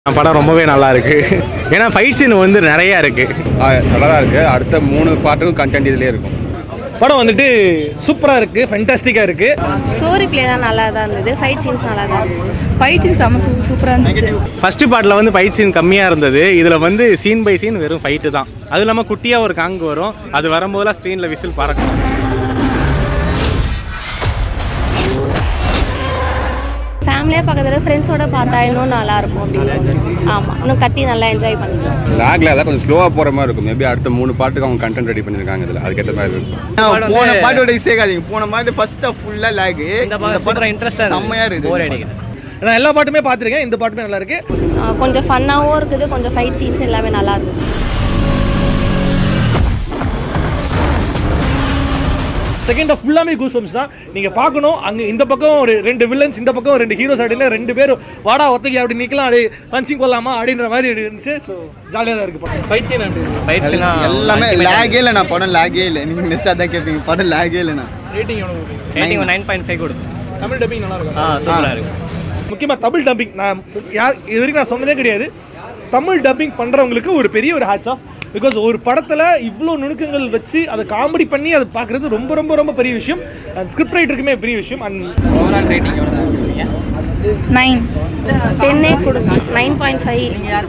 படம் ரொம்பவே நல்லா இருக்கு ஏன்னா ஃபைட் சீன் வந்து நிறையா இருக்கு நல்லா தான் இருக்குது அடுத்த மூணு பாட்டுக்கும் கண்டென்ட் இதுலேயே இருக்கும் படம் வந்துட்டு சூப்பராக இருக்குது ஃபென்டாஸ்டிக்காக இருக்குது ஸ்டோரி பிளேலாம் நல்லா தான் இருந்தது ஃபைட் சீன்ஸ் நல்லா தான் இருந்தது ஃபைட் சீன் செம்ம சூப்பராக இருந்துச்சு ஃபர்ஸ்ட் பார்ட்டில் வந்து ஃபைட் சீன் கம்மியாக இருந்தது இதில் வந்து சீன் பை சீன் வெறும் ஃபைட்டு தான் அதுவும் இல்லாமல் குட்டியாக ஒரு காங்கு வரும் அது வரும்போதெல்லாம் ஸ்க்ரீனில் விசில் பறக்கும் ஃபேமிலியாக பார்க்கறத ஃப்ரெண்ட்ஸோட பார்த்தா இன்னும் நல்லா இருக்கும் அப்படின்னு ஆமாம் இன்னும் கத்தி நல்லா என்ஜாய் பண்ணிக்கலாம் லேக்ல அதான் கொஞ்சம் ஸ்லோவாக போகிற மாதிரி இருக்கும் மேபி அடுத்த மூணு பாட்டுக்கு அவங்க கண்டென்ட் ரெடி பண்ணியிருக்காங்க இதில் அதுக்கேற்ற மாதிரி இருக்கும் போன பாட்டோட சேர்க்காதீங்க போன பாட்டு ஃபர்ஸ்ட் ஃபுல்லா லேக் இந்த படம் இன்ட்ரெஸ்டா செம்மையா இருக்குது போர் அடிக்குது நான் எல்லா பாட்டுமே பார்த்துருக்கேன் இந்த பாட்டுமே நல்லா இருக்கு ஆ, கொஞ்சம் ஃபன்னாகவும் இருக்குது கொஞ்சம் ஃபைட் சீன்ஸ் எல்லாமே நல்லா இருந்தது செகண்ட் ஆஃப் ஃபுல்லாமே கூஸ் பம்ப்ஸ் தான் நீங்கள் பார்க்கணும் அங்கே இந்த பக்கம் ஒரு ரெண்டு வில்லன்ஸ் இந்த பக்கம் ரெண்டு ஹீரோஸ் அப்படின்னு ரெண்டு பேரும் வாடா ஒத்தகி அப்படி நிற்கலாம் அப்படி பஞ்சிங் கொள்ளலாமா அப்படின்ற மாதிரி இருந்துச்சு ஸோ ஜாலியாக தான் இருக்கு படம் ஃபைட் சீன் அப்படி ஃபைட் சீனா எல்லாமே லேகே இல்லைண்ணா படம் லேகே இல்லை நீங்க நெக்ஸ்ட் அதான் கேட்பீங்க படம் லேகே இல்லைண்ணா ரேட்டிங் எவ்வளோ கொடுப்பீங்க? ரேட்டிங் நைன் பாயிண்ட் ஃபைவ் கொடுத்து தமிழ் டப்பிங் நல்லா இருக்கும் ஆ சூப்பராக இருக்கு முக்கியமாக தமிழ் டப்பிங் நான் யார் இது வரைக்கும் நான் சொன்னதே கிடையாது தமிழ் டப்பிங் பண்ணுறவங்களுக்கு ஒரு பெரிய ஒரு ஹேட்ஸ் ஆஃப் பிகாஸ் ஒரு படத்தில் இவ்வளோ நுணுக்கங்கள் வச்சு அதை காமெடி பண்ணி அதை பார்க்குறது ரொம்ப ரொம்ப ரொம்ப பெரிய விஷயம் அண்ட் ஸ்கிரிப்ட் ரைட்டருக்குமே பெரிய விஷயம் அண்ட் ஓவரால் ரேட்டிங் எவ்வளோ கொடுக்குறீங்க நைன் டென்னே கொடுங்க நைன் பாயிண்ட் ஃபைவ்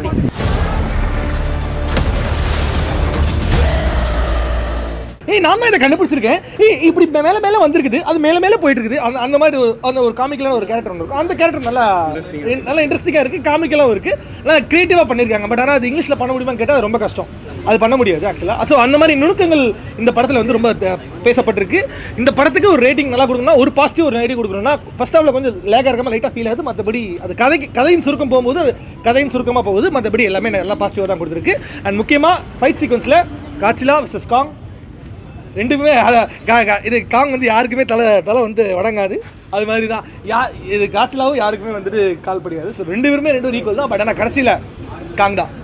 ஏய் நான் தான் இதை கண்டுபிடிச்சிருக்கேன் ஏய் இப்படி மே- மேலே மேலே வந்திருக்குது அது மேலே மேலே போயிட்டு இருக்குது அந்த அந்த மாதிரி ஒரு- அந்த ஒரு காமிக்கலான ஒரு கேரக்டர் ஒன்று இருக்கும் அந்த கேரக்டர் நல்லா நல்லா இன்ட்ரெஸ்டிங்காக இருக்குது காமிக்கலாகவும் இருக்குது நல்லா க்ரியேட்டிவாக பண்ணியிருக்காங்க பட் ஆனால் அது இங்கிலீஷில் பண்ண முடியுமான்னு கேட்டால் அது ரொம்ப கஷ்டம் அது பண்ண முடியாது ஆக்சுவலாக ஸோ அந்த மாதிரி நுணுக்கங்கள் இந்த படத்தில் வந்து ரொம்ப த- பேசப்பட்டிருக்கு இந்த படத்துக்கு ஒரு ரேட்டிங் நல்லா கொடுக்கணும்னா ஒரு பாசிட்டிவ் ஒரு நெகட்டிவ் கொடுக்கணும்னா ஃபர்ஸ்ட் ஹாஃபில் கொஞ்சம் லேக்காக இருக்காமல் லைட்டாக ஃபீல் ஆகுது மற்றபடி அது கதைக்கு கதையின் சுருக்கம் போகும்போது அது கதையின் சுருக்கமாக போகுது மற்றபடி எல்லாமே நல்லா பாசிட்டிவாக தான் கொடுத்துருக்கு அண்ட் முக்கியமாக ஃபைட் சீக்வன்ஸில் காட்சிலா விசஸ் காங் ரெண்டுமே அத- கா- கா- இது காங் வந்து யாருக்குமே தலை தலை வந்து வடங்காது அது மாதிரி தான் யா இது காட்சிலாவும் யாருக்குமே வந்துட்டு கால் படியாது ஸோ ரெண்டு பேருமே ரெண்டு ஈக்குவல் தான் பட் ஆனால் கடைசியில் காங் தான்